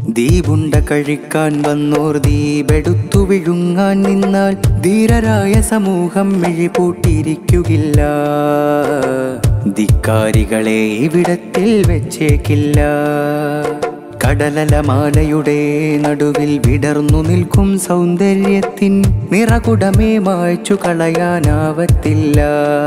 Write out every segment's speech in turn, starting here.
ദീപുണ്ട കഴിക്കാൻ വന്നോർ ദീപെടുത്തു വിഴുങ്ങാൻ നിന്നാൽ ധീരരായ സമൂഹം മിഴിപൂട്ടിയിരിക്കുകില്ല ധിക്കാരികളെ ഇവിടത്തിൽ വെച്ചേക്കില്ല കടലലമാലയുടെ നടുവിൽ വിടർന്നു നിൽക്കും സൗന്ദര്യത്തിൻ നിറകുടമേ മായ്ച്ചു കളയാനാവത്തില്ല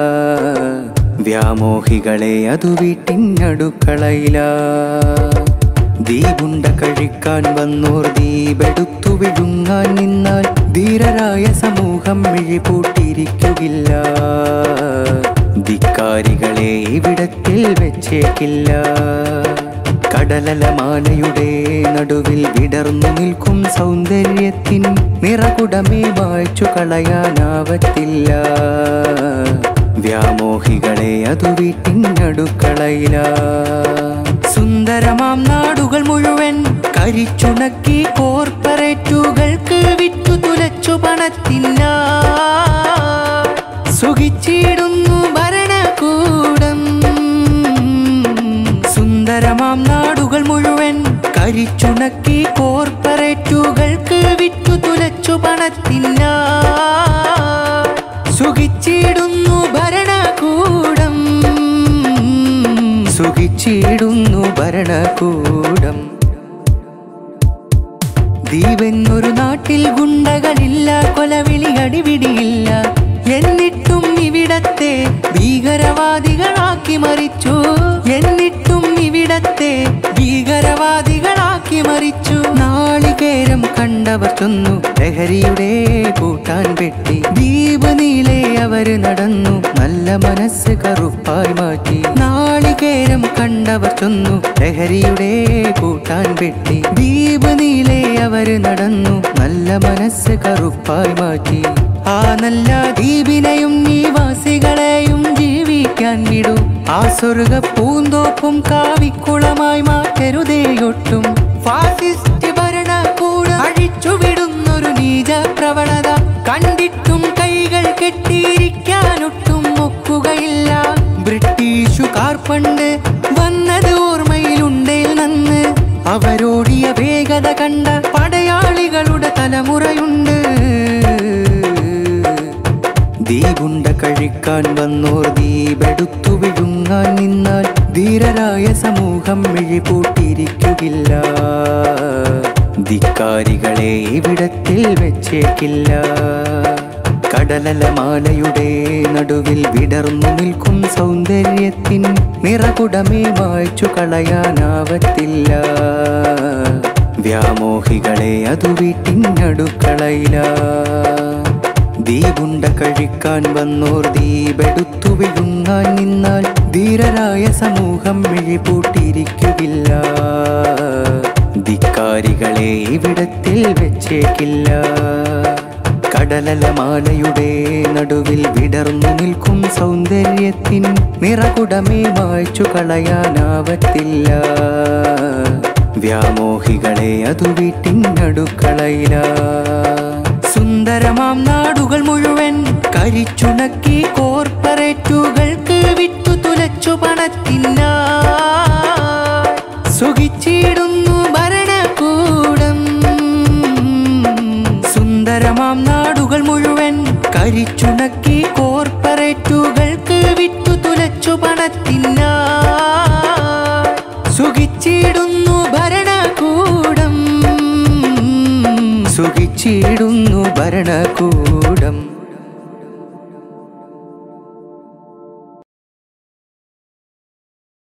വ്യാമോഹികളെ അതു വീട്ടിനടുക്കളയില ദീപുണ്ട കഴിക്കാൻ വന്നോർ ദീപെടുത്തു വിഴുങ്ങാൻ നിന്നാൽ ധീരരായ സമൂഹം മിഴിപൂട്ടിയിരിക്കുകില്ല ധിക്കാരികളെ ഇവിടത്തിൽ വെച്ചേക്കില്ല കടലലമാലയുടെ നടുവിൽ വിടർന്നു നിൽക്കും സൗന്ദര്യത്തിൻ നിറകുടമേ വായിച്ചു കളയാനാവത്തില്ല വ്യാമോഹികളെ അതു വീട്ടിനടുക്കളയില സുന്ദരമാം നാടുകൾ മുഴുവൻ കരിച്ചുണക്കി കോർപ്പറേറ്റുകൾക്ക് വിറ്റു തുലച്ചു പണത്തില്ല സുഖിച്ചിടുന്നു ഭരണകൂടം സുന്ദരമാം നാടുകൾ മുഴുവൻ കരിച്ചുണക്കി കോർപ്പറേറ്റുകൾക്ക് വിറ്റു തുലച്ചു പണത്തില്ല സുഖിച്ചിടുന്നു ഭരണകൂടം സുഖിച്ചിടുന്നു ഭരണകൂടം ദീപെന്നൊരു നാട്ടിൽ ഗുണ്ടകളില്ല കൊലവിളി അടിപിടിയില്ല എന്നിട്ടും ഇവിടത്തെ ഭീകരവാദികളാക്കി മറിച്ചു എന്നിട്ടും ഇവിടത്തെ ഭീകരവാദികളാക്കി മറിച്ചു നാളികേരം കണ്ടവർ ചൊന്നു ലഹരിയുടെ കൂട്ടാൻ പെട്ടി ദീപ നീളെ അവര് നടന്നു നല്ല മനസ്സ് കറുപ്പായി മാറ്റി നാളികേരം കണ്ടവർ ചൊന്നു ലഹരിയുടെ കൂട്ടാൻ പെട്ടി ദീപ നീളെ അവര് നടന്നു നല്ല മനസ്സ് കറുപ്പായി മാറ്റി ആ നല്ല ദ്വീപിനെയും നിവാസികളെയും ജീവിക്കാൻ വിടൂ ആ സ്വർഗ പൂന്തോപ്പും കാവിക്കുളമായി മാറ്റരുതേയൊട്ടും ഫാസിസ്റ്റ് ഭരണകൂടം അഴിച്ചുവിടുന്നൊരു നീച പ്രവണത കണ്ടിട്ടും കൈകൾ കെട്ടിയിരിക്കാനൊട്ടും ഒക്കുകയില്ല ബ്രിട്ടീഷുകാർ പണ്ട് വന്നത് ഓർമ്മയിലുണ്ടേൽ നന്ന് അവരോടിയ വേഗത കണ്ട പടയാളികളുടെ തലമുറയുണ്ട് ദീപുണ്ട കഴിക്കാൻ വന്നോർ ദീപെടുത്തു വിഴുങ്ങാൻ നിന്നാൽ ധീരരായ സമൂഹം മിഴിപൂട്ടിയിരിക്കുകില്ല ധിക്കാരികളെ ഇവിടത്തിൽ വെച്ചേക്കില്ല കടലലമാലയുടെ നടുവിൽ വിടർന്നു നിൽക്കും സൗന്ദര്യത്തിൻ നിറകുടമേ വായിച്ചു കളയാനാവത്തില്ല വ്യാമോഹികളെ അതു വീട്ടിനടുക്കളയില ദീപുണ്ട കഴിക്കാൻ വന്നോർ ദീപെടുത്തു വിഴുങ്ങാൻ നിന്നാൽ ധീരരായ സമൂഹം മിഴിപൂട്ടിയിരിക്കുകില്ല ധിക്കാരികളെ ഇവിടത്തിൽ വെച്ചേക്കില്ല കടലലമാലയുടെ നടുവിൽ വിടർന്നു നിൽക്കും സൗന്ദര്യത്തിൻ നിറകുടമേ വായിച്ചു കളയാനാവത്തില്ല വ്യാമോഹികളെ അതു വീട്ടിനടുക്കളയില സുന്ദരമാം നാടുകൾ മുഴുവൻ കരിച്ചുണക്കി കോർപ്പറേറ്റുകൾക്ക് വിറ്റു തുലച്ചു പണത്തില്ല സുഖിച്ചിടുന്നു ഭരണകൂടം സുന്ദരമാം നാടുകൾ മുഴുവൻ കരിച്ചുണക്കി കോർപ്പറേറ്റുകൾക്ക് വിറ്റു തുലച്ചു പണത്തില്ല സുഖിച്ചിടുന്നു ഭരണകൂടം സുഖിച്ചിടുന്നു ഭരണകൂടം